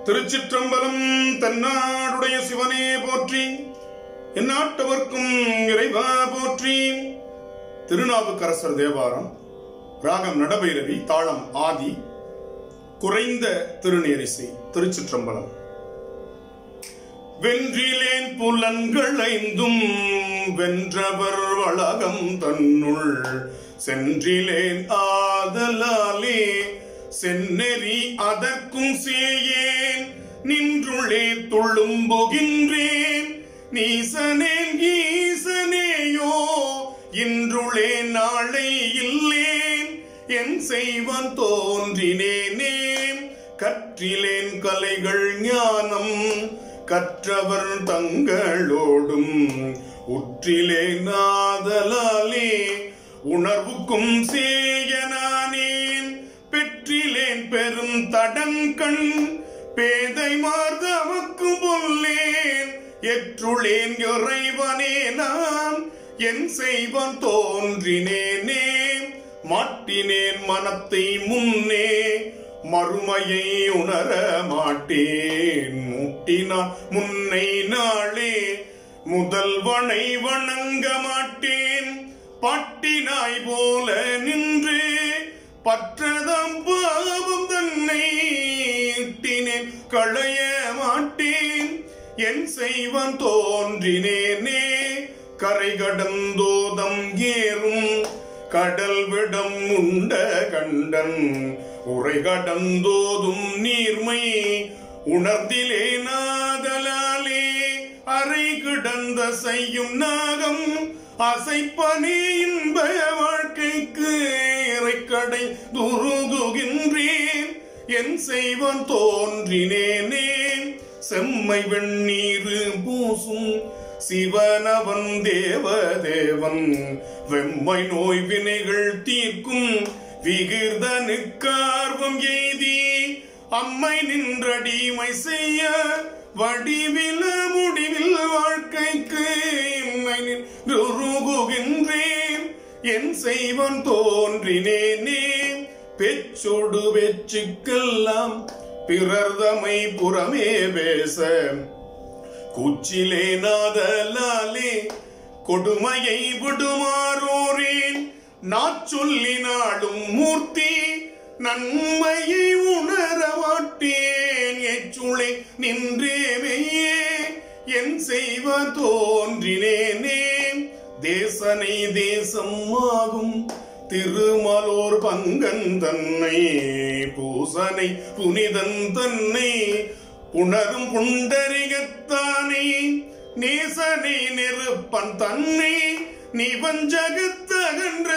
திருச்சிற்றம்பலம் தன்னாடுடைய சிவனே போற்றி எந்நாட்டவர்க்கும் இறைவா போற்றி திருநாவுக்கரசர் தேவாரம் ராகம் நடபைரவி தாளம் ஆதி குறைந்த திருநேரிசை திருச்சிற்றம்பலம் வென்றிலேன் புலன்களைந்தும் வென்றவர் வளகம் தன்னுள் சென்றிலேன் ஆதலாலே செந்நெறி அதற்கும் சேயேன் நின்றுளே துள்ளும்புகின்றேன் நீசனேன் ஈசனேயோ இன்றுளே நாளை இல்லேன் என் செய்வன் தோன்றினேனே கற்றிலேன் கலைகள் ஞானம் கற்றவர் தங்களோடும் உற்றிலே நாதலாலே உணர்வுக்கும் சேயனானேன் பெற்றிலேன் பெரும் தடங்கண் பேதை மார்தமக்கும் பொல்லேன் எற்றுளேன் இறைவனே நான் என் செய்வன் தோன்றினேனே மாட்டினேன் மனத்தை முன்னே மறுமையை உணர மாட்டேன் மூட்டினான் முன்னை நாளே முதல்வனை வணங்க மாட்டேன் பட்டினாய் போல நின்று பற்றதம் பாவம் தன்னை இட்டினேன் களைய மாட்டேன் என் செய்வன் தோன்றினேனே கரை கடந்தோதம் ஏறும் கடல் விடம் உண்ட கண்டன் உரை கடந்தோதும் நீர்மை உணர்ந்திலே நாதலாலே அறை கிடந்த செய்யும் நாகம் அசைப்பனே இன்ப வாழ்க்கைக்கு இறைக்கடை துருகுகின்றேன் என் செய்வன் தோன்றினேனே செம்மை வெண்ணீரு பூசும் சிவனவன் தேவதேவன் வெம்மை நோய் வினைகள் தீர்க்கும் விகிர்தனுக்கார்வம் எய்தி அம்மை நின்றடிமை செய்ய வடிவில முடிவில் வாழ்க்கைக்கு இம்மை நின்றுருகுகின்றேன் என் செய்வன் தோன்றினேனே பெச்சொடு வெச்சுக்கெல்லாம் பிறர்தமை புறமே பேச கூச்சிலே நாதலாலே கொடுமையை விடுமாறோரேன் நாச்சொல்லினாலும் மூர்த்தி நன்மையை உணர மாட்டேன் எச்சுளை நின்றேமையே என் செய்வ தோன்றினேனே தேசனை தேசம் ஆகும் திருமலோர் பங்கன் தன்னை பூசனை புனிதன் தன்னை புணரும் புண்டரிகத்தானே நேசனை நெருப்பன் தன்னை நிவஞ்சகத்தகன்ற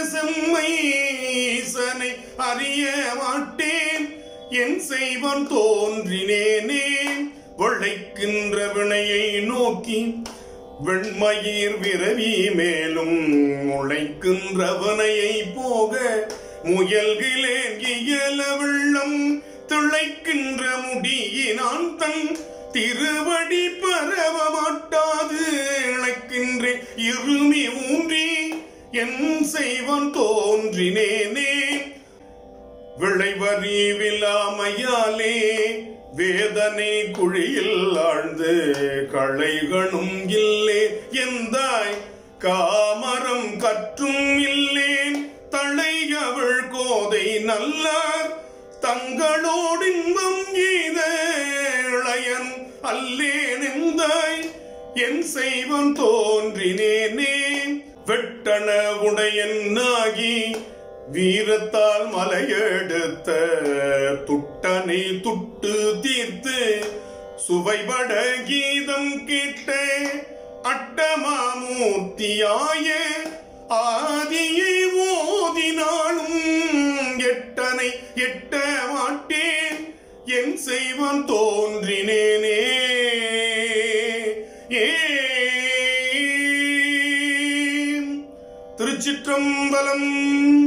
செம்மைசனை அறிய மாட்டேன் என் செய்வன் தோன்றினேனே உழைக்கின்ற வினையை நோக்கி வெண்மயிர் விரவி மேலும் உழைக்கின்றவனையை போக முயல்கிலேன் இயல வெள்ளம் திளைக்கின்ற முடியினான் தன் திருவடி பரவ மாட்டாது இழைக்கின்றேன் இருமி ஊன்றி என் செய்வன் தோன்றினேனே விளைவரி விழாமையாலே வேதனை குழியில் ஆழ்ந்து களைகளும் இல்லே எந்தாய் காமரம் கற்றும் இல்லேன் தளையவள் கோதை நல்லார் தங்களோடு இன்பம் எய்த இளையன் அல்லேன் எந்தாய் என் செய்வன் தோன்றினேனே வெட்டன உடையனாகி வீரத்தால் மலையெடுத்த துட்டனை துட்டு தீர்த்து சுவைபட கீதம் கேட்ட அட்டமாமூர்த்தியாய ஆதியை ஓதினாலும் எட்டனை எட்ட மாட்டேன் என் செய்வன் தோன்றினேனே ஏ திருச்சிற்றம்பலம்